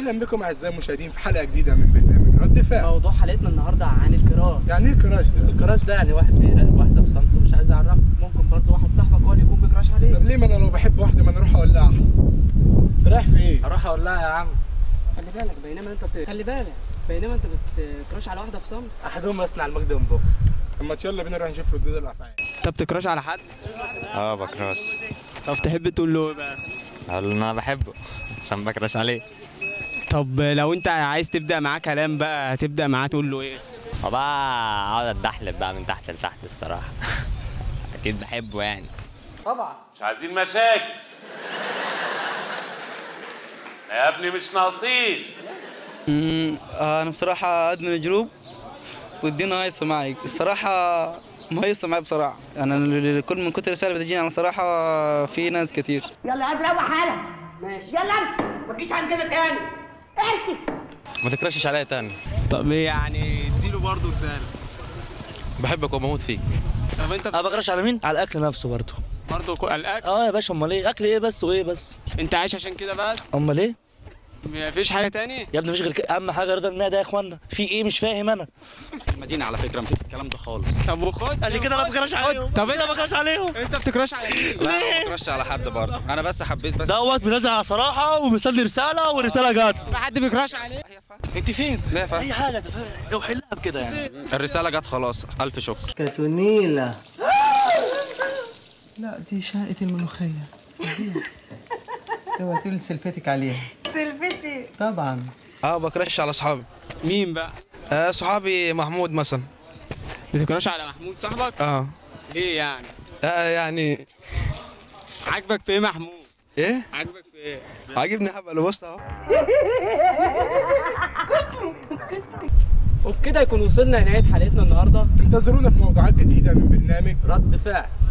اهلا بكم اعزائي المشاهدين في حلقه جديده من برنامج رد فعل موضوع حلقتنا النهارده عن الكراش يعني ايه كراش ده الكراش ده يعني واحد بيراقب واحده في صمت ومش عايز يعرفها ممكن برضو واحد صاحبك هو اللي يكون بيكراش عليه طب ليه ما انا لو بحب واحده ما نروح اولعها انت رايح في ايه هروح اقول لها يا عم خلي بالك بينما انت بت... خلي بالك بينما انت بتكراش على واحده في صمت احدهم يصنع المجد من بوكس طب ما يلا بينا نروح نشوف ردود الافعال انت بتكراش على حد اه بكراش طب تحب تقول له ايه بقى اقول له إن انا بحبه عشان بكراش عليه طب لو انت عايز تبدا معاه كلام بقى هتبدا معاه تقول له ايه وبقى اقعد اتدحلب بقى من تحت لتحت الصراحه اكيد بحبه يعني مش عايزين مشاكل يا ابني مش ناقصين آه، انا بصراحه ادمن جروب والدنيا هايصه معي الصراحه مهيصه معي بصراحه يعني أنا كل من كتر الرساله بتجيني انا صراحه في ناس كتير يلا هات روح حالك ماشي يلا امشي ما تجيش عندنا تاني امشي ما تكرشش عليا تاني طب يعني اديله برضه رساله بحبك وبموت فيك طب انت انا بكرش على مين؟ على الاكل نفسه برضه برضه قلقك اه يا باشا امال ايه؟ اكل ايه بس وايه بس؟ انت عايش عشان كده بس امال ايه؟ مفيش حاجه تاني يا ابني مفيش غير كده اهم حاجه رضا المعده يا اخوانا في ايه مش فاهم انا المدينه على فكره مفيش الكلام ده خالص طب وخد عشان كده انا بكرش عليهم طب انت بكرش عليهم انت بتكراش على مين لا ما بكرش على حد برضه انا بس حبيت بس دوت بينزل على صراحه ومستني رساله والرساله جت في حد بيكراش عليه انت فين؟ لا فاهم اي حاجه انت فاهم اوحي لها بكده يعني الرساله جت خلاص الف شكر كاتونيلا لا دي شقه الملوخيه اوعى تقول سلفتك عليها سلفتي طبعا اه بكرش على اصحابي مين بقى آه صحابي محمود مثلا بتكراش على محمود صاحبك اه ليه يعني آه يعني عاجبك في ايه محمود ايه عاجبك في ايه عاجبني هبل بص اهو وبكده يكون وصلنا لنهايه حلقتنا النهارده انتظرونا في موضوعات جديده من برنامج رد فعل